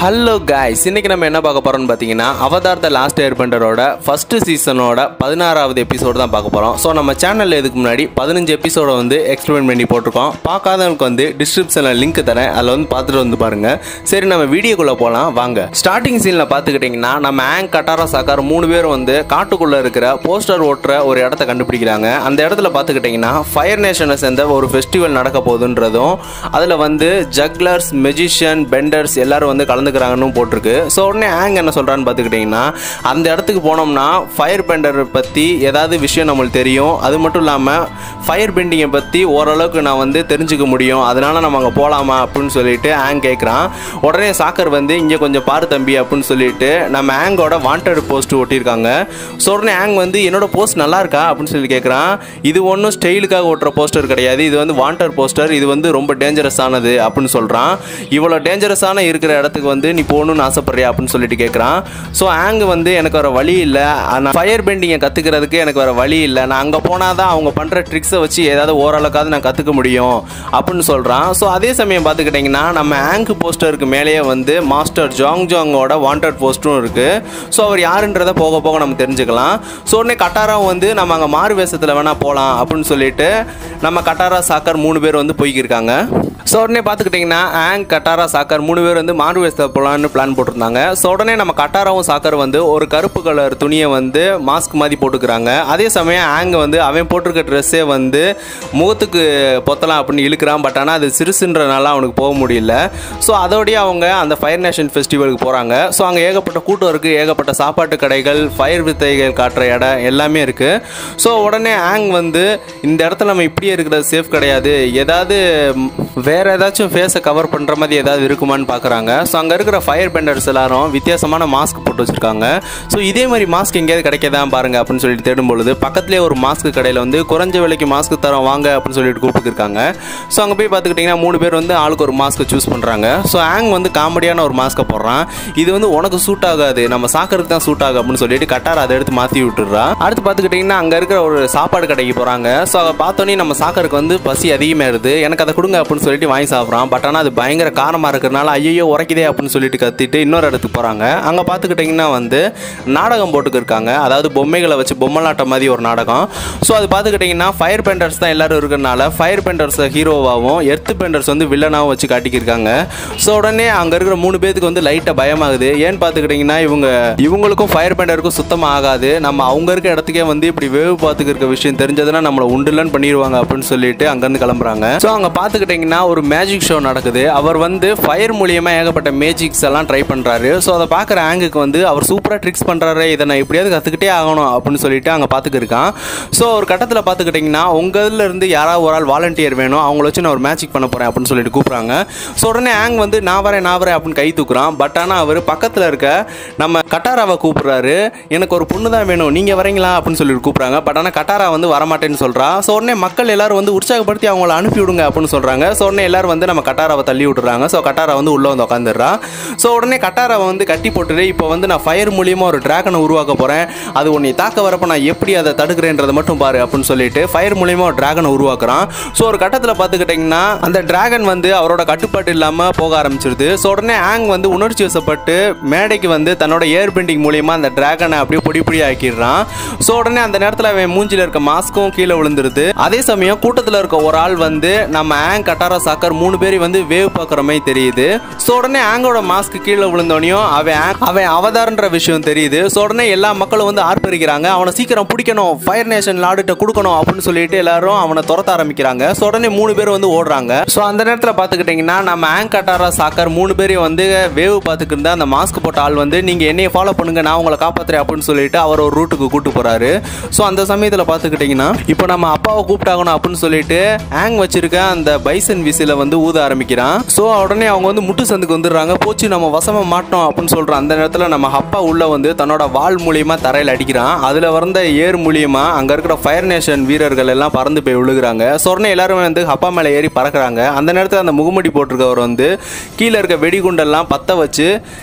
hello guys இன்னைக்கு நம்ம என்ன பார்க்க போறோம்னு பார்த்தீங்கன்னா அவதார் த லாஸ்ட் ஏர் பெண்டரோட ஃபர்ஸ்ட் சீசனோட பதினாறாவது எபிசோடு தான் பார்க்க போகிறோம் ஸோ நம்ம சேனலில் இதுக்கு முன்னாடி பதினஞ்சு எபிசோட வந்து எக்ஸ்பிளைன் பண்ணி போட்டிருக்கோம் பார்க்காதவங்களுக்கு வந்து டிஸ்கிரிப்ஷனில் லிங்க் தரேன் அதில் வந்து பார்த்துட்டு வந்து பாருங்க சரி நம்ம வீடியோக்குள்ளே போகலாம் வாங்க ஸ்டார்டிங் சீனில் பார்த்துக்கிட்டிங்கன்னா நம்ம ஆங் கட்டாரா சாக்கார் மூணு பேரும் வந்து காட்டுக்குள்ளே இருக்கிற போஸ்டர் ஓட்டுற ஒரு இடத்த கண்டுபிடிக்கிறாங்க அந்த இடத்துல பார்த்துக்கிட்டிங்கன்னா ஃபயர் நேஷனை சேர்ந்த ஒரு ஃபெஸ்டிவல் நடக்க போகுதுன்றதும் அதில் வந்து ஜக்லர்ஸ் மெஜிஷியன் பெண்டர்ஸ் எல்லாரும் வந்து கலந்துக்கிறாங்கன்னு போட்டிருக்கு ஸோ உடனே ஆங் என்ன சொல்கிறான்னு பார்த்துக்கிட்டிங்கன்னா அந்த இடத்துக்கு போனோம்னா ஃபயர் பெண்டர் பற்றி ஏதாவது விஷயம் நம்மளுக்கு தெரியும் அது மட்டும் இல்லாமல் ஃபயர் பெண்டிங்கை பற்றி ஓரளவுக்கு நான் வந்து தெரிஞ்சுக்க முடியும் அதனால நம்ம அங்கே போகலாமா அப்படின்னு சொல்லிட்டு ஆங் கேட்குறான் உடனே சாக்கர் வந்து இங்கே கொஞ்சம் பாரு தம்பி அப்படின்னு சொல்லிட்டு நம்ம ஆங்கோட வாண்டட் போஸ்ட் ஒட்டியிருக்காங்க ஸோ உடனே ஆங் வந்து என்னோட போஸ்ட் நல்லா இருக்கா அப்படின்னு சொல்லி கேட்குறான் இது ஒன்றும் ஸ்டைலுக்காக ஓட்டுற போஸ்டர் கிடையாது இது வந்து வாண்டட் போஸ்டர் இது வந்து ரொம்ப டேஞ்சரஸ் ஆனது அப்படின்னு சொல்கிறான் இவ்வளோ டேஞ்சரஸான இருக்கிற இடத்துக்கு வந்து நீ போகணும்னு ஆசைப்படுறியா அப்படின்னு சொல்லிட்டு கேட்குறான் ஸோ ஆங் வந்து எனக்கு வர வழி இல்லை நான் ஃபயர் பெண்டிங்கை கற்றுக்கிறதுக்கு எனக்கு வர வழி இல்லை நான் அங்கே போனால் தான் அவங்க பண்ணுற ட்ரிக்ஸை வச்சு ஏதாவது ஓரளவுக்காவது நான் கற்றுக்க முடியும் அப்படின்னு சொல்கிறான் ஸோ அதே சமயம் பார்த்துக்கிட்டிங்கன்னா நம்ம ஆங்க் போஸ்டருக்கு மேலேயே வந்து மாஸ்டர் ஜாங் ஜாங்கோட வாண்டட் போஸ்ட்டும் இருக்குது ஸோ அவர் யாருன்றதை போக போக நம்ம தெரிஞ்சுக்கலாம் ஸோ உடனே கட்டாராவும் வந்து நம்ம அங்கே மாறு வேஷத்தில் வேணால் போகலாம் அப்படின்னு சொல்லிட்டு நம்ம கட்டாரா சாக்கர் மூணு பேர் வந்து போய்க்கிருக்காங்க ஸோ உடனே பார்த்துக்கிட்டிங்கன்னா ஆங் கட்டாரா சாக்கர் மூணு பேர் வந்து மாறு வேஷத்தில் போகலான்னு பிளான் போட்டிருந்தாங்க ஸோ உடனே நம்ம கட்டாராவும் சாக்கர் வந்து ஒரு கருப்பு கலர் துணியை வந்து மாஸ்க் மாதிரி போட்டுக்கிறாங்க அதே சமயம் ஆங் வந்து அவன் போட்டிருக்க ட்ரெஸ்ஸே வந்து முகத்துக்கு பொத்தலாம் அப்படின்னு இழுக்கிறான் பட் ஆனால் அது சிறுசுன்றனால அவனுக்கு போக முடியல ஸோ அதோடய அவங்க அந்த ஃபயர் நேஷன் ஃபெஸ்டிவலுக்கு போகிறாங்க ஸோ அங்கே ஏகப்பட்ட கூட்டம் இருக்குது ஏகப்பட்ட சாப்பாட்டு கடைகள் ஃபயர் வித்தைகள் காட்டுற இடம் எல்லாமே இருக்குது ஸோ உடனே ஆங் வந்து இந்த இடத்துல நம்ம இப்படியே இருக்கிறது சேஃப் கிடையாது ஏதாவது ம், வேற ஏதாச்சும் ஃபேஸை கவர் பண்ணுற மாதிரி ஏதாவது இருக்குமான்னு பார்க்குறாங்க ஸோ அங்கே இருக்கிற ஃபயர் பெண்டர்ஸ் எல்லாரும் வித்தியாசமான மாஸ்க் போட்டு வச்சுருக்காங்க ஸோ இதே மாதிரி மாஸ்க் எங்கேயாவது கிடைக்கதான் பாருங்க அப்படின்னு சொல்லிட்டு தேடும் பொழுது பக்கத்துலேயே ஒரு மாஸ்க் கடையில் வந்து குறைஞ்ச விலைக்கு மாஸ்க் தரோம் வாங்க அப்படின்னு சொல்லிட்டு கூப்பிட்டுருக்காங்க ஸோ அங்கே போய் பார்த்துக்கிட்டிங்கன்னா மூணு பேர் வந்து ஆளுக்கு ஒரு மாஸ்க்கை சூஸ் பண்ணுறாங்க ஸோ ஆங் வந்து காமெடியான ஒரு மாஸ்க்கை போடுறான் இது வந்து உனக்கு சூட் ஆகாது நம்ம சாக்கருக்கு தான் சூட் ஆகும் அப்படின்னு சொல்லிட்டு கட்டார் அதை எடுத்து மாற்றி விட்டுறா அடுத்து பார்த்துக்கிட்டிங்கன்னா அங்கே இருக்கிற ஒரு சாப்பாடு கடைக்கு போகிறாங்க ஸோ அதை பார்த்தோன்னே நம்ம சாக்கருக்கு வந்து பசி அதிகமாகிடுது எனக்கு அதை கொடுங்க அப்படின்னு சொல்லிட்டு வாங்கி சாப்பிட்றான் பட் ஆனால் அது பயங்கர காரமாக இருக்கிறனால ஐயோ உரைக்குதே அப்படின்னு சொல்லிட்டு கத்திட்டு இன்னொரு இடத்துக்கு போகிறாங்க அங்கே பார்த்துக்கிட்டிங்கன்னா வந்து நாடகம் போட்டுக்கிருக்காங்க அதாவது பொம்மைகளை வச்சு பொம்மலாட்டம் மாதிரி ஒரு நாடகம் ஸோ அது பார்த்துக்கிட்டிங்கன்னா ஃபயர் பெண்டர்ஸ் தான் எல்லாரும் இருக்கிறனால ஃபயர் பெண்டர்ஸை ஹீரோவாகவும் எர்த் பெண்டர்ஸ் வந்து வில்லனாகவும் வச்சு காட்டிக்கிருக்காங்க ஸோ உடனே அங்கே இருக்கிற மூணு பேத்துக்கு வந்து லைட்டாக பயமாகுது ஏன்னு பார்த்துக்கிட்டிங்கன்னா இவங்க இவங்களுக்கும் ஃபயர் பெண்டருக்கும் சுத்தமாக ஆகாது நம்ம அவங்க இருக்க இடத்துக்கே வந்து இப்படி வேவு பார்த்துக்க இருக்க விஷயம் தெரிஞ்சதுன்னா நம்மளை உண்டுலன்னு பண்ணிடுவாங்க அப்படின்னு சொல்லிட்டு அங்கேருந்து கிளம்புறாங்க ஸோ அங்கே பார்த்துக்கிட்டிங்கன்னா ஒரு மேஜிக் ஷோ நடக்குது அவர் வந்து ஃபயர் மூலியமாக ஏகப்பட்ட மேஜிக்ஸ் எல்லாம் ட்ரை பண்ணுறாரு ஸோ அதை பார்க்குற ஆங்குக்கு வந்து அவர் சூப்பராக ட்ரிக்ஸ் பண்ணுறாரு இதை நான் எப்படியாவது கற்றுக்கிட்டே ஆகணும் அப்படின்னு சொல்லிட்டு அங்கே பார்த்துக்கிருக்கான் ஸோ ஒரு கட்டத்தில் பார்த்துக்கிட்டிங்கன்னா உங்கள் இதுல இருந்து யாராவது ஒரு ஆள் வாலண்டியர் வேணும் அவங்கள வச்சு நான் ஒரு மேஜிக் பண்ண போகிறேன் அப்படின்னு சொல்லிட்டு கூப்பிட்றாங்க ஸோ உடனே ஆங் வந்து நான் வரேன் நான் வரேன் அப்படின்னு கை தூக்குறான் பட் ஆனால் அவர் பக்கத்தில் இருக்க நம்ம கட்டாராவை கூப்பிட்றாரு எனக்கு ஒரு பொண்ணு தான் வேணும் நீங்கள் வரீங்களா அப்படின்னு சொல்லிட்டு கூப்பிட்றாங்க பட் ஆனால் கட்டாரா வந்து வரமாட்டேன்னு சொல்கிறா ஸோ உடனே மக்கள் எல்லாரும் வந்து உற்சாகப்படுத்தி அவங்கள அனுப்பி விடுங்க அப்படின்னு சொல்கிறாங்க ஸோ உடனே எல்லாரும் வந்து நம்ம கட்டாராவை தள்ளி விட்டுறாங்க ஸோ கட்டாரா வந்து உள்ளே வந்து உட்காந்துடுறா ஸோ உடனே கட்டாராவை வந்து கட்டி போட்டுட்டு இப்போ வந்து நான் ஃபயர் மூலியமாக ஒரு டிராகனை உருவாக்க போகிறேன் அது உன்னை தாக்க வரப்போ நான் எப்படி அதை தடுக்கிறேன்றதை மட்டும் பாரு அப்படின்னு சொல்லிட்டு ஃபயர் மூலியமாக ஒரு டிராகனை உருவாக்குறான் ஸோ ஒரு கட்டத்தில் பார்த்துக்கிட்டிங்கன்னா அந்த டிராகன் வந்து அவரோட கட்டுப்பாட்டு இல்லாமல் போக ஆரம்பிச்சிருது ஸோ உடனே ஆங் வந்து உணர்ச்சி வசப்பட்டு மேடைக்கு வந்து தன்னோட ஏர் பெண்டிங் மூலியமாக அந்த டிராகனை அப்படியே பொடி பொடி ஆக்கிடுறான் ஸோ உடனே அந்த நேரத்தில் அவன் மூஞ்சில இருக்க மாஸ்க்கும் கீழே விழுந்துருது அதே சமயம் கூட்டத்தில் இருக்க ஒரு ஆள் வந்து நம்ம ஆங் கட்டாரா சாக்கர் மூணு பேரையும் வந்து வேவ் பார்க்குற மாதிரி தெரியுது ஸோ உடனே ஆங்கோட மாஸ்க் கீழே விழுந்தோடனையும் அவன் ஆங்- அவன் அவதாரன்ற விஷயம் தெரியுது ஸோ உடனே எல்லா மக்களும் வந்து ஆர்ப்பரிக்கிறாங்க அவனை சீக்கிரம் பிடிக்கணும் ஃபயர் நேஷன் லாடுட்ட கொடுக்கணும் அப்படின்னு சொல்லிட்டு எல்லாரும் அவனை துரத்த ஆரம்பிக்கிறாங்க ஸோ உடனே மூணு பேர் வந்து ஓடுறாங்க ஸோ அந்த நேரத்தில் பார்த்துக்கிட்டிங்கன்னா நம்ம ஆங் கட்டாரா சாக்கர் மூணு பேரையும் வந்து வேவ் பார்த்துக்கிட்டு இருந்த அந்த மாஸ்க் போட்ட ஆள் வந்து நீங்கள் என்னைய ஃபாலோ பண்ணுங்க நான் உங்களை காப்பாத்துறேன் அப்படின்னு சொல்லிட்டு அவர் ஒரு ரூட்டுக்கு கூட்டு போறாரு ஸோ அந்த சமயத்தில் பார்த்துக்கிட்டிங்கன்னா இப்போ நம்ம அப்பாவை கூப்பிட்டாகணும் அப்படின்னு சொல்லிட்டு ஆங் வச்சிருக்க அந்த பைசன் விசில வந்து ஊத ஆரம்பிக்கிறான் ஸோ உடனே அவங்க வந்து முட்டு சந்துக்கு வந்துடுறாங்க போச்சு நம்ம வசமா மாட்டோம் அப்படின்னு சொல்ற அந்த நேரத்தில் நம்ம அப்பா உள்ள வந்து தன்னோட வாள் மூலியமா தரையில் அடிக்கிறான் அதில் வந்த ஏர் மூலியமா அங்கே இருக்கிற ஃபயர் நேஷன் வீரர்கள் எல்லாம் பறந்து போய் விழுகுறாங்க ஸோ உடனே எல்லாருமே வந்து அப்பா மேலே ஏறி பறக்குறாங்க அந்த நேரத்தில் அந்த முகமுடி போட்டிருக்கவர் வந்து கீழே இருக்க வெடிகுண்டெல்லாம் பற்ற வச்சு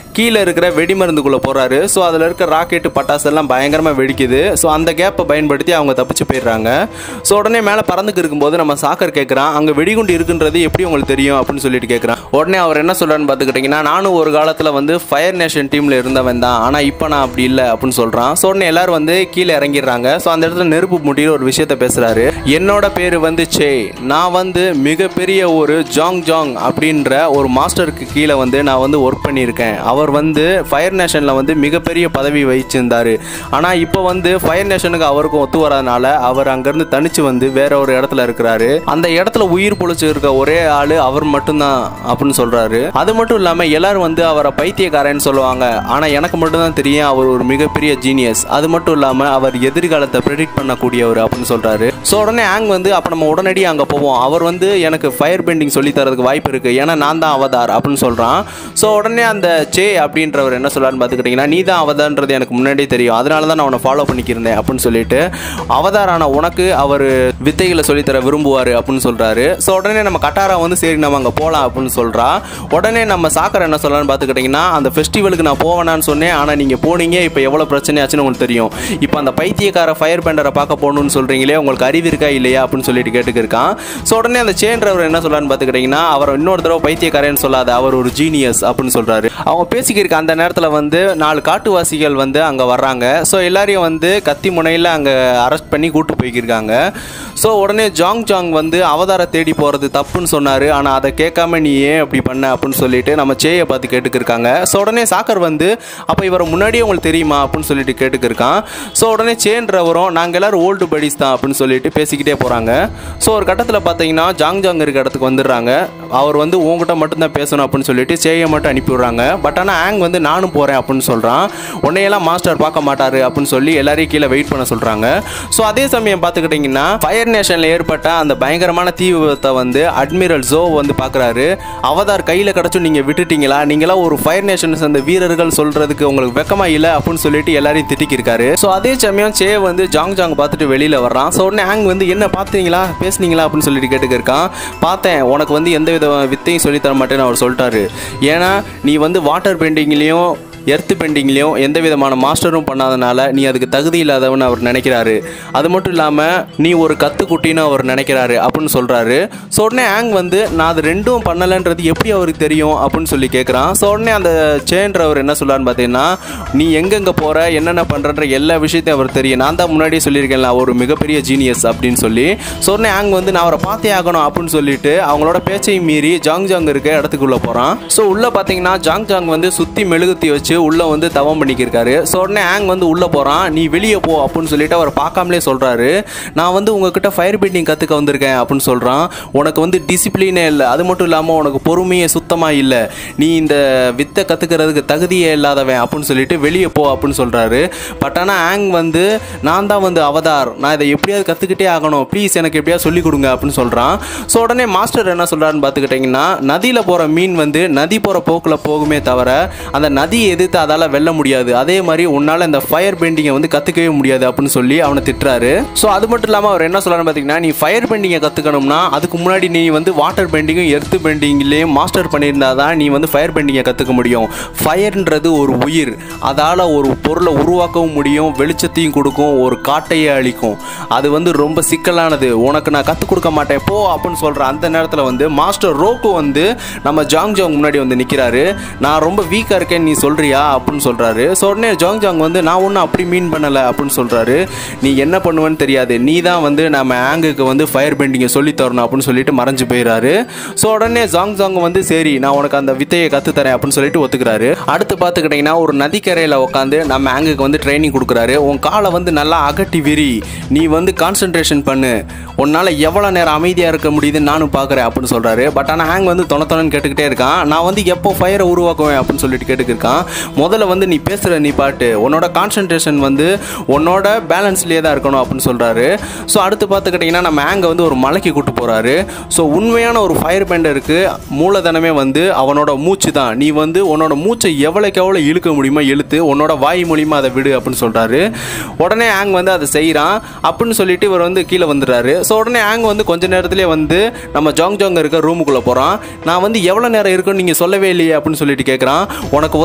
கீழே இருக்கிற வெடிமருந்துக்குள்ளே போகிறாரு ஸோ அதில் இருக்க ராக்கெட்டு பட்டாசு எல்லாம் பயங்கரமாக வெடிக்குது ஸோ அந்த கேப்பை பயன்படுத்தி அவங்க தப்பிச்சு போயிடுறாங்க ஸோ உடனே மேலே பறந்துக்கு இருக்கும்போது நம்ம சாக்கர் கேட்குறான் அங்கே வெடிகுண்டு இருக்குன்றது எப்படி உங்களுக்கு தெரியும் அப்படின்னு சொல்லிட்டு கேட்குறான் உடனே அவர் என்ன சொல்கிறான்னு பார்த்துக்கிட்டிங்கன்னா நானும் ஒரு காலத்தில் வந்து ஃபயர் நேஷன் டீமில் இருந்தவன் தான் ஆனால் இப்போ நான் அப்படி இல்லை அப்படின்னு சொல்கிறான் ஸோ உடனே எல்லாரும் வந்து கீழே இறங்கிடுறாங்க ஸோ அந்த இடத்துல நெருப்பு முட்டியில் ஒரு விஷயத்த பேசுகிறாரு என்னோட பேர் வந்து சே நான் வந்து மிகப்பெரிய ஒரு ஜாங் ஜாங் அப்படின்ற ஒரு மாஸ்டருக்கு கீழே வந்து நான் வந்து ஒர்க் பண்ணியிருக்கேன் அவர் வந்து ஃபயர் நேஷனில் வந்து மிகப்பெரிய பதவி வகிச்சிருந்தாரு ஆனால் இப்போ வந்து ஃபயர் நேஷனுக்கு அவருக்கும் ஒத்து வராதனால அவர் அங்கேருந்து தனிச்சு வந்து வேற ஒரு இடத்துல இருக்கிறாரு அந்த இடத்துல உயிர் பொழிச்சு இருக்க ஒரே ஆள் அவர் மட்டும்தான் அப்படின்னு சொல்றாரு அது மட்டும் இல்லாமல் எல்லாரும் வந்து அவரை பைத்தியக்காரன்னு சொல்லுவாங்க ஆனால் எனக்கு மட்டும்தான் தெரியும் அவர் ஒரு மிகப்பெரிய ஜீனியஸ் அது மட்டும் இல்லாமல் அவர் எதிர்காலத்தை ப்ரெடிக்ட் பண்ணக்கூடியவர் அப்படின்னு சொல்றாரு ஸோ உடனே ஆங் வந்து அப்போ நம்ம உடனடியாக அங்கே போவோம் அவர் வந்து எனக்கு ஃபயர் பெண்டிங் சொல்லி தரதுக்கு வாய்ப்பு இருக்கு ஏன்னா நான் தான் அவதார் அப்படின்னு சொல்றான் ஸோ உடனே அந்த சே அப்படின்றவர் என்ன சொல்றாருன்னு பார்த்துக்கிட்டிங்கன்னா நீ தான் அவதார்ன்றது எனக்கு முன்னாடியே தெரியும் அதனால தான் நான் உன்னை ஃபாலோ பண்ணிக்கிருந்தேன் அப்படின்னு சொல்லிட்டு அவதாரான உனக்கு அவர் வித்தைகளை சொல்லித்தர விரும்புவார் அப்படின்னு சொல்றாரு ஸோ உடனே நம்ம கட்டாரா வந்து சரி நம்ம அங்கே போகலாம் அப்படின்னு சொல்றா உடனே நம்ம சாக்கர் என்ன சொல்லலாம்னு பார்த்துக்கிட்டிங்கன்னா அந்த ஃபெஸ்டிவலுக்கு நான் போவேனான்னு சொன்னேன் ஆனால் நீங்கள் போனீங்க இப்போ எவ்வளோ பிரச்சனையாச்சுன்னு உங்களுக்கு தெரியும் இப்போ அந்த பைத்தியக்கார ஃபயர் பெண்டரை பார்க்க போகணும்னு சொல்கிறீங்களே உங்களுக்கு அறிவு இருக்கா இல்லையா அப்படின்னு சொல்லிட்டு கேட்டுக்கிருக்கான் ஸோ உடனே அந்த சேன்றவர் என்ன சொல்லலான்னு பார்த்துக்கிட்டிங்கன்னா அவர் இன்னொரு தடவை பைத்தியக்காரன்னு சொல்லாத அவர் ஒரு ஜீனியஸ் அப்படின்னு சொல்கிறாரு அவங்க பேசிக்கிருக்க அந்த நேரத்தில் வந்து நாலு காட்டுவாசிகள் வந்து அங்கே வர்றாங்க ஸோ எல்லாரையும் வந்து கத்தி முனையில் அங்கே அரெஸ்ட் பண்ணி கூட்டு போய்க்கிருக்காங்க ஸோ உடனே ஜாங் ஜாங் வந்து அவதார தேடி போகிறது தப்புன்னு சொன்னார் ஆனால் அதை கேட்காம நீ ஏன் அப்படி பண்ண அப்படின்னு சொல்லிட்டு நம்ம சேயை பார்த்து கேட்டுக்கிருக்காங்க ஸோ உடனே சாக்கர் வந்து அப்போ இவரை முன்னாடியே உங்களுக்கு தெரியுமா அப்படின்னு சொல்லிட்டு கேட்டுக்கிருக்கான் ஸோ உடனே சேன்றவரும் நாங்கள் எல்லாரும் ஓல்டு படிஸ் தான் அப்படின்னு சொல்லிட்டு பேசிக்கிட்டே போகிறாங்க ஸோ ஒரு கட்டத்தில் பார்த்தீங்கன்னா ஜாங் ஜாங் இருக்க இடத்துக்கு வந்துடுறாங்க அவர் வந்து உங்ககிட்ட மட்டும்தான் பேசணும் அப்படின்னு சொல்லிட்டு சேயை மட்டும் அனுப்பி விடுறாங்க பட் ஆனால் ஆங் வந்து நானும் போகிறேன் அப்படின்னு சொல்கிறான் உன்னையெல்லாம் மாஸ்டர் பார்க்க மாட்டாரு அப்படின்னு சொல்லி எல்லாரையும் கீழே வெயிட் பண்ண சொல்கிறாங்க ஸோ அதே சமயம் பார்த்துக்கிட்டிங்கன்னா ஃபயர் நேஷனில் ஏற்பட்ட அந்த பயங்கரமான தீ விபத்தை வந்து அட்மிரல் ஜோ வந்து பார்க்குறாரு அவதார் கையில் கிடச்சும் நீங்கள் விட்டுட்டீங்களா நீங்களாம் ஒரு ஃபயர் நேஷன் சேர்ந்த வீரர்கள் சொல்கிறதுக்கு உங்களுக்கு வெக்கமா இல்லை அப்படின்னு சொல்லிட்டு எல்லாரையும் திட்டிக்கிருக்காரு ஸோ அதே சமயம் சே வந்து ஜாங் ஜாங் பார்த்துட்டு வெளியில் வர்றான் ஸோ உடனே ஆங் வந்து என்ன பார்த்தீங்களா பேசுனீங்களா அப்படின்னு சொல்லிட்டு கேட்டுக்கிருக்கான் பார்த்தேன் உனக்கு வந்து எந்த வித வித்தையும் சொல்லித் தர மாட்டேன்னு அவர் சொல்லிட்டாரு ஏன்னா நீ வந்து வாட்டர் பெயிண்டிங்லேயும் எர்த்து பெண்டிங்லேயும் எந்த விதமான மாஸ்டரும் பண்ணாதனால நீ அதுக்கு தகுதி இல்லாதவன் அவர் நினைக்கிறாரு அது மட்டும் இல்லாமல் நீ ஒரு கத்துக்குட்டின்னு அவர் நினைக்கிறாரு அப்படின்னு சொல்கிறாரு ஸோ உடனே ஆங் வந்து நான் அது ரெண்டும் பண்ணலைன்றது எப்படி அவருக்கு தெரியும் அப்படின்னு சொல்லி கேட்குறான் ஸோ உடனே அந்த சேன்றவர் என்ன சொல்கிறான்னு பார்த்தீங்கன்னா நீ எங்கெங்கே போகிற என்னென்ன பண்ணுறன்ற எல்லா விஷயத்தையும் அவர் தெரியும் நான் தான் முன்னாடியே சொல்லியிருக்கேன்ல அவர் ஒரு மிகப்பெரிய ஜீனியஸ் அப்படின்னு சொல்லி ஸோ உடனே ஆங் வந்து நான் அவரை பார்த்தே ஆகணும் அப்படின்னு சொல்லிட்டு அவங்களோட பேச்சையும் மீறி ஜாங் ஜாங் இருக்க இடத்துக்குள்ளே போகிறான் ஸோ உள்ளே பார்த்தீங்கன்னா ஜாங் ஜாங் வந்து சுற்றி மெழுகுத்தி வச்சு உள்ளே வந்து தவம் பண்ணிக்கிருக்காரு ஸோ உடனே ஆங் வந்து உள்ளே போகிறான் நீ வெளியே போ அப்படின்னு சொல்லிட்டு அவர் பார்க்காமலே சொல்கிறாரு நான் வந்து உங்ககிட்ட ஃபயர் பெயிண்டிங் கற்றுக்க வந்திருக்கேன் அப்படின்னு சொல்கிறான் உனக்கு வந்து டிசிப்ளினே இல்லை அது மட்டும் இல்லாமல் உனக்கு பொறுமையே சுத்தமாக இல்லை நீ இந்த வித்தை கற்றுக்கிறதுக்கு தகுதியே இல்லாதவன் அப்படின்னு சொல்லிட்டு வெளியே போ அப்படின்னு சொல்கிறாரு பட் ஆனால் ஆங் வந்து நான் தான் வந்து அவதார் நான் இதை எப்படியாவது கற்றுக்கிட்டே ஆகணும் ப்ளீஸ் எனக்கு எப்படியாவது சொல்லிக் கொடுங்க அப்படின்னு சொல்கிறான் ஸோ உடனே மாஸ்டர் என்ன சொல்கிறாருன்னு பார்த்துக்கிட்டிங்கன்னா நதியில் போகிற மீன் வந்து நதி போகிற போக்கில் போகுமே தவிர அந்த நதியை எதிர்த்து அதால் வெல்ல முடியாது அதே மாதிரி உன்னால் இந்த ஃபயர் பெயிண்டிங்கை வந்து கற்றுக்கவே முடியாது அப்படின்னு சொல்லி அவனை திட்டுறாரு ஸோ அது மட்டும் இல்லாமல் அவர் என்ன சொல்கிறாருன்னு பார்த்தீங்கன்னா நீ ஃபயர் பெயிண்டிங்கை கற்றுக்கணும்னா அதுக்கு முன்னாடி நீ வந்து வாட்டர் பெயிண்டிங்கும் எர்த்து பெயிண்டிங்லேயும் மாஸ்டர் பண்ணியிருந்தா தான் நீ வந்து ஃபயர் பெயிண்டிங்கை கற்றுக்க முடியும் ஃபயர்ன்றது ஒரு உயிர் அதால் ஒரு பொருளை உருவாக்கவும் முடியும் வெளிச்சத்தையும் கொடுக்கும் ஒரு காட்டையே அழிக்கும் அது வந்து ரொம்ப சிக்கலானது உனக்கு நான் கற்றுக் கொடுக்க மாட்டேன் போ அப்படின்னு சொல்கிற அந்த நேரத்தில் வந்து மாஸ்டர் ரோக்கு வந்து நம்ம ஜாங் ஜாங் முன்னாடி வந்து நிற்கிறாரு நான் ரொம்ப வீக்காக இருக்கேன் நீ சொல்கிறியா அப்படின்னு சொல்கிறாரு ஸோ உடனே ஜாங் ஜாங் வந்து நான் ஒன்றும் அப்படி மீன் பண்ணலை அப்படின்னு சொல்கிறாரு நீ என்ன பண்ணுவேன்னு தெரியாது நீ தான் வந்து நம்ம ஆங்குக்கு வந்து ஃபயர் பெயிண்டிங்கை சொல்லி தரணும் அப்படின்னு சொல்லிட்டு மறைஞ்சு போயிடுறாரு ஸோ உடனே ஜாங் ஜாங் வந்து சரி நான் உனக்கு அந்த வித்தையை கற்றுத்தரேன் அப்படின்னு சொல்லிட்டு ஒத்துக்கிறாரு அடுத்து பார்த்துக்கிட்டிங்கன்னா ஒரு நதிக்கரையில் உட்காந்து நம்ம ஆங்குக்கு வந்து ட்ரைனிங் கொடுக்குறாரு உன் காலை வந்து நல்லா அகட்டி விரி நீ வந்து கான்சென்ட்ரேஷன் பண்ணு உன்னால் எவ்வளோ நேரம் அமைதியாக இருக்க முடியுதுன்னு நானும் பார்க்குறேன் அப்படின்னு சொல்கிறாரு பட் ஆனால் ஹேங் வந்து தொண தொணன்னு கேட்டுக்கிட்டே இருக்கான் நான் வந்து எப்போ ஃபயரை உருவாக்குவேன் அப்படின்னு சொல்லிட்டு கேட்டுக்கிருக்கான் முதல்ல வந்து நீ பேசுகிற நீ பாட்டு உன்னோட கான்சென்ட்ரேஷன் வந்து உன்னோட பேலன்ஸ்லேயே தான் இருக்கணும் அப்படின்னு சொல்கிறாரு ஸோ அடுத்து பார்த்துக்கிட்டிங்கன்னா நம்ம ஹேங்கை வந்து ஒரு மலைக்கு கூட்டு போகிறாரு ஸோ உண்மையான ஒரு ஃபயர் பெண்டருக்கு மூலதனமே வந்து அவனோட மூச்சு தான் நீ வந்து உன்னோட மூச்சை எவ்வளோக்கு எவ்வளோ இழுக்க முடியுமோ இழுத்து உன்னோட வாய் மூலியமா அதை விடு அப்படின்னு சொல்கிறாரு உடனே ஆங் வந்து அதை செய்கிறான் அப்படின்னு சொல்லிட்டு இவர் வந்து கீழே வந்துடுறாரு ஸோ உடனே ஆங் வந்து கொஞ்ச நேரத்திலே வந்து நம்ம ஜாங் ஜாங் இருக்க ரூமுக்குள்ளே போகிறான் நான் வந்து எவ்வளோ நேரம் இருக்குன்னு நீங்கள் சொல்லவே இல்லையே அப்படின்னு சொல்லிட்டு கேட்குறான் உனக்கு வந்து சுத்தமாக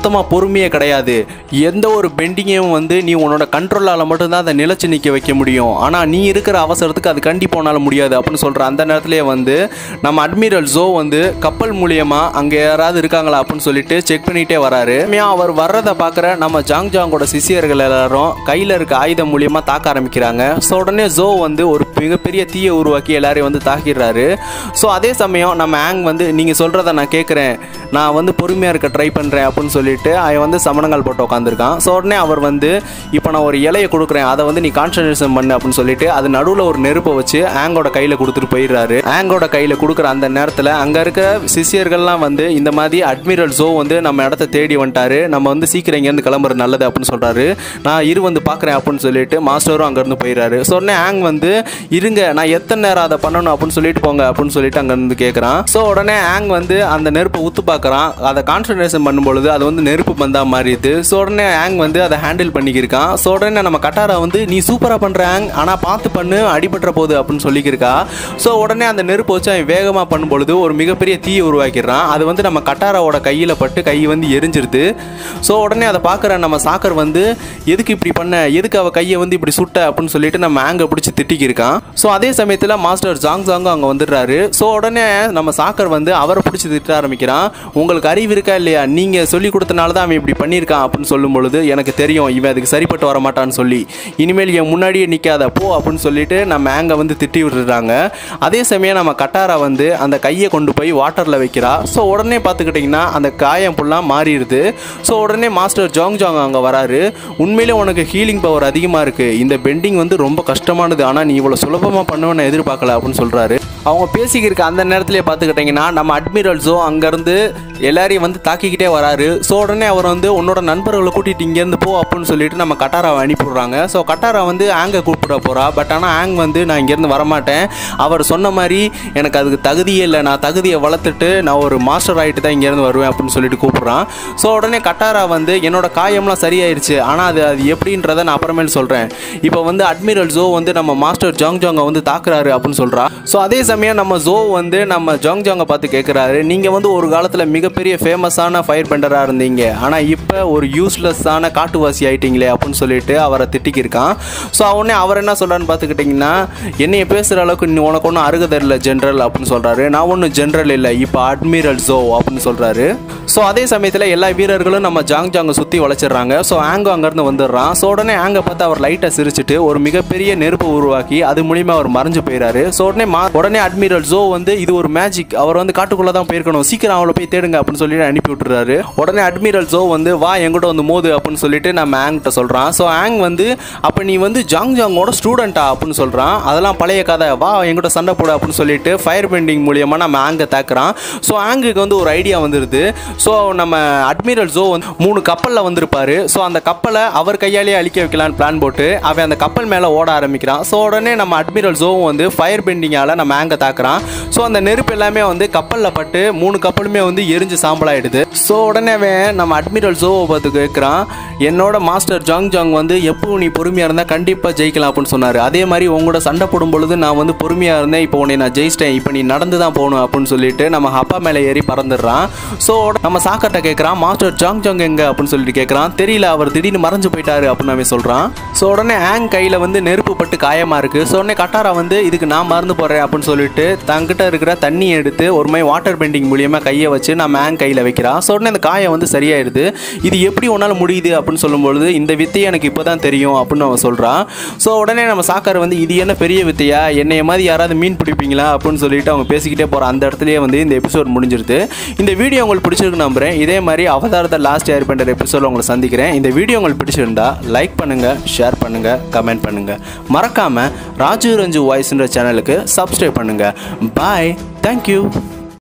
சுத்தமாக பொறுமையே கிடையாது எந்த ஒரு பெண்டிங்கையும் வந்து நீ உன்னோட கண்ட்ரோலால் மட்டும்தான் அதை நிலச்சி நிற்க வைக்க முடியும் ஆனால் நீ இருக்கிற அவசரத்துக்கு அது கண்டிப்பாக உன்னால் முடியாது அப்படின்னு சொல்கிற அந்த நேரத்திலே வந்து நம்ம அட்மிரல் ஜோ வந்து கப்பல் மூலியமாக அங்கே யாராவது இருக்காங்களா அப்படின்னு சொல்லிட்டு செக் பண்ணிகிட்டே வராரு உண்மையா அவர் வர்றதை பார்க்குற நம்ம ஜாங் ஜாங்கோட சிஷியர்கள் எல்லாரும் கையில் இருக்க ஆயுதம் மூலியமாக தாக்க ஆரம்பிக்கிறாங்க ஸோ உடனே ஜோ வந்து ஒரு மிகப்பெரிய தீயை உருவாக்கி எல்லாரையும் வந்து தாக்கிடுறாரு ஸோ அதே சமயம் நம்ம ஆங் வந்து நீங்கள் சொல்கிறத நான் கேட்குறேன் நான் வந்து பொறுமையாக இருக்க ட்ரை பண்ணுறேன் அப்படின்னு சொல்லிட்டு அவன் வந்து சமணங்கள் போட்டு உட்காந்துருக்கான் ஸோ உடனே அவர் வந்து இப்போ நான் ஒரு இலையை கொடுக்குறேன் அதை வந்து நீ கான்சன்ட்ரேஷன் பண்ணு அப்படின்னு சொல்லிட்டு அது நடுவில் ஒரு நெருப்பை வச்சு ஆங்கோட கையில் கொடுத்துட்டு போயிடுறாரு ஆங்கோட கையில் கொடுக்குற அந்த நேரத்தில் அங்கே இருக்க சிஷியர்கள்லாம் வந்து இந்த மாதிரி அட்மிரல் ஜோ வந்து நம்ம இடத்த தேடி வந்துட்டாரு நம்ம வந்து சீக்கிரம் இங்கேருந்து கிளம்புறது நல்லது அப்படின்னு சொல்கிறாரு நான் இரு வந்து பார்க்குறேன் அப்படின்னு சொல்லிட்டு மாஸ்டரும் அங்கேருந்து போயிடுறாரு ஸோ உடனே ஆங் வந்து இருங்க நான் எத்தனை நேரம் அதை பண்ணணும் அப்படின்னு சொல்லிட்டு போங்க அப்படின்னு சொல்லிட்டு அங்கேருந்து கேட்குறான் ஸோ உடனே ஆங் வந்து அந்த நெருப்பை ஊத்து பார்க்குறான் அதை கான்சன்ட்ரேஷன் பண்ணும்பொழுது அது வந்து நெருப்பு பந்தா மாறிடுது ஸோ உடனே ஆங் வந்து அதை ஹேண்டில் பண்ணிக்கிருக்கான் ஸோ உடனே நம்ம கட்டாரா வந்து நீ சூப்பராக பண்ணுற ஆங் ஆனால் பார்த்து பண்ணு அடிபட்டுற போகுது அப்படின்னு சொல்லிக்கிருக்கா ஸோ உடனே அந்த நெருப்பு வச்சு அவன் வேகமாக பண்ணும்பொழுது ஒரு மிகப்பெரிய தீயை உருவாக்கிடுறான் அது வந்து நம்ம கட்டாராவோட கையில் பட்டு கை வந்து எரிஞ்சிருது ஸோ உடனே அதை பார்க்குற நம்ம சாக்கர் வந்து எதுக்கு இப்படி பண்ண எதுக்கு அவ கையை வந்து இப்படி சுட்ட அப்படின்னு சொல்லிட்டு நம்ம ஆங்கை பிடிச்சி திட்டிக்கிருக்கான் ஸோ அதே சமயத்தில் மாஸ்டர் ஜாங் ஜாங்கும் அங்கே வந்துடுறாரு ஸோ உடனே நம்ம சாக்கர் வந்து அவரை பிடிச்சி திட்ட ஆரம்பிக்கிறான் உங்களுக்கு அறிவு இருக்கா இல்லையா நீங்கள் சொல்லி கொடுத்தனால தான் அவன் இப்படி பண்ணியிருக்கான் அப்படின்னு சொல்லும் பொழுது எனக்கு தெரியும் இவன் அதுக்கு சரிப்பட்டு வர மாட்டான்னு சொல்லி இனிமேல் என் முன்னாடியே நிற்காத போ அப்படின்னு சொல்லிட்டு நம்ம ஆங்கை வந்து திட்டி விட்டுறாங்க அதே சமயம் நம்ம கட்டாரா வந்து அந்த கையை கொண்டு போய் வாட்டரில் வைக்கிறா ஸோ உடனே பார்த்துக்கிட்டிங்கன்னா அந்த காயம் ஃபுல்லாக மாறிடுது ஸோ உடனே மாஸ்டர் ஜாங் ஜாங் அங்கே வராரு உண்மையிலே உனக்கு ஹீலிங் பவர் அதிகமாக இருக்குது இந்த பெண்டிங் வந்து ரொம்ப கஷ்டமானது ஆனால் நீ இவ்வளோ சுலபமாக பண்ணுவேன்னு எதிர்பார்க்கல அப்படின்னு சொல்கிறாரு அவங்க பேசிக்கிருக்க அந்த நேரத்திலே பார்த்துக்கிட்டிங்கன்னா நம்ம அட்மிரல் ஜோ அங்கேருந்து எல்லாரையும் வந்து தாக்கிக்கிட்டே வராரு ஸோ உடனே அவர் வந்து உன்னோட நண்பர்களை கூட்டிகிட்டு இங்கேருந்து போ அப்படின்னு சொல்லிட்டு நம்ம கட்டாராவை அனுப்பிவிடுறாங்க ஸோ கட்டாரா வந்து ஆங்கை கூப்பிட போகிறா பட் ஆனால் ஆங் வந்து நான் இங்கேருந்து வரமாட்டேன் அவர் சொன்ன மாதிரி எனக்கு அதுக்கு தகுதியே இல்லை நான் தகுதியை வளர்த்துட்டு நான் ஒரு மாஸ்டர் ஆகிட்டு தான் இங்கேருந்து வருவேன் அப்படின்னு சொல்லிட்டு கூப்பிட்றான் ஸோ உடனே கட்டாரா வந்து என்னோட காயம்லாம் சரியாயிருச்சு ஆனால் அது அது எப்படின்றத நான் அப்புறமேல் சொல்கிறேன் இப்போ வந்து அட்மிரல் ஜோ வந்து நம்ம மாஸ்டர் ஜாங் ஜாங்கை வந்து தாக்குறாரு அப்படின்னு சொல்கிறா ஸோ அதே சமயம் நம்ம ஜோ வந்து நம்ம ஜாங் ஜாங்கை பார்த்து கேட்குறாரு நீங்கள் வந்து ஒரு காலத்தில் மிகப்பெரிய ஃபேமஸான ஃபயர் பெண்டராக இருந்தீங்க ஆனால் இப்போ ஒரு யூஸ்லெஸ்ஸான காட்டுவாசி ஆயிட்டீங்களே அப்படின்னு சொல்லிட்டு அவரை திட்டிக்கிருக்கான் ஸோ அவனே அவர் என்ன சொல்கிறான்னு பார்த்துக்கிட்டிங்கன்னா என்னைய பேசுகிற அளவுக்கு நீ உனக்கு ஒன்றும் அருகதை இல்லை ஜென்ரல் அப்படின்னு சொல்கிறாரு நான் ஒன்றும் ஜென்ரல் இல்லை இப்போ அட்மிரல் ஜோ அப்படின்னு சொல்கிறாரு ஸோ அதே சமயத்தில் எல்லா வீரர்களும் நம்ம ஜாங் ஜாங்கை சுற்றி வளைச்சிடுறாங்க ஸோ ஆங்கோ அங்கேருந்து வந்துடுறான் ஸோ உடனே ஆங்கை பார்த்து அவர் லைட்டை சிரிச்சிட்டு ஒரு மிகப்பெரிய நெருப்பு உருவாக்கி அது மூலியமாக அவர் மறைஞ்சு போயிறாரு ஸோ உடனே மா உடனே அட்மிரல் ஜோ வந்து இது ஒரு மேஜிக் அவர் வந்து காட்டுக்குள்ளே தான் போயிருக்கணும் சீக்கிரம் அவளை போய் தேடுங்க அப்படின்னு சொல்லிட்டு அனுப்பி விட்டுறாரு உடனே அட்மிரல் ஜோ வந்து வா என்கிட்ட வந்து மோது அப்படின்னு சொல்லிட்டு நம்ம ஆங்கிட்ட சொல்கிறான் ஸோ ஆங் வந்து அப்போ நீ வந்து ஜாங் ஜாங்கோட ஸ்டூடெண்ட்டா அப்படின்னு சொல்கிறான் அதெல்லாம் பழைய கதை வா என்கிட்ட சண்டை போடு அப்படின்னு சொல்லிட்டு ஃபயர் பெண்டிங் மூலியமாக நம்ம ஆங்கை தாக்குறான் ஸோ ஆங்குக்கு வந்து ஒரு ஐடியா வந்துடுது ஸோ நம்ம அட்மிரல் ஜோ வந்து மூணு கப்பலில் வந்திருப்பாரு ஸோ அந்த கப்பலை அவர் கையாலேயே அழிக்க வைக்கலான்னு பிளான் போட்டு அவன் அந்த கப்பல் மேலே ஓட ஆரம்பிக்கிறான் ஸோ உடனே நம்ம அட்மிரல் ஜோவும் வந்து ஃபயர் பெண்டிங்கால் நம்ம ஆங்கை தாக்குறான் ஸோ அந்த நெருப்பு எல்லாமே வந்து கப்பலில் பட்டு மூணு கப்பலுமே வந்து எரிஞ்சு சாம்பலாயிடுது ஸோ உடனே அவன் நம்ம அட்மிரல் ஜோவை பார்த்து கேட்குறான் என்னோட மாஸ்டர் ஜாங் ஜாங் வந்து எப்போ நீ பொறுமையாக இருந்தால் கண்டிப்பாக ஜெயிக்கலாம் அப்படின்னு சொன்னார் அதே மாதிரி உங்களோட சண்டை போடும் பொழுது நான் வந்து பொறுமையாக இருந்தேன் இப்போ உன்னை நான் ஜெயிச்சிட்டேன் இப்போ நீ நடந்து தான் போகணும் அப்படின்னு சொல்லிட்டு நம்ம அப்பா மேலே ஏறி பறந்துடுறான் ஸோ நம்ம சாக்கர்ட்ட கேட்குறான் மாஸ்டர் ஜாங் ஜாங் எங்க அப்படின்னு சொல்லிட்டு கேட்குறான் தெரியல அவர் திடீர்னு மறைஞ்சு போயிட்டாரு அப்படின்னு அவன் சொல்கிறான் ஸோ உடனே ஆங் கையில் வந்து நெருப்பு பட்டு காயமாக இருக்குது ஸோ உடனே கட்டாரா வந்து இதுக்கு நான் மறந்து போடுறேன் அப்படின்னு சொல்லிட்டு தங்கிட்ட இருக்கிற தண்ணியை எடுத்து ஒரு மாதிரி வாட்டர் பெண்டிங் மூலியமாக கையை வச்சு நம்ம ஆங் கையில் வைக்கிறான் ஸோ உடனே அந்த காயம் வந்து சரியாயிடுது இது எப்படி உன்னால் முடியுது அப்படின்னு சொல்லும்பொழுது இந்த வித்தையை எனக்கு இப்போ தான் தெரியும் அப்படின்னு அவன் சொல்கிறான் ஸோ உடனே நம்ம சாக்கார் வந்து இது என்ன பெரிய வித்தையா என்னைய மாதிரி யாராவது மீன் பிடிப்பீங்களா அப்படின்னு சொல்லிட்டு அவங்க பேசிக்கிட்டே போகிற அந்த இடத்துலயே வந்து இந்த எபிசோட் முடிஞ்சிருது இந்த வீடியோ உங்களுக்கு பிடிச்சிருக்கு நம்புறேன் இதே மாதிரி அவதாரத்தை லாஸ்ட் ஏர் பண்ணுற எபிசோட உங்களை சந்திக்கிறேன் இந்த வீடியோ உங்களுக்கு பிடிச்சிருந்தா லைக் பண்ணுங்கள் ஷேர் பண்ணுங்கள் கமெண்ட் பண்ணுங்கள் மறக்காமல் ராஜு ரஞ்சு வாய்ஸ்ன்ற சேனலுக்கு சப்ஸ்கிரைப் பண்ணுங்கள் பாய் தேங்க்யூ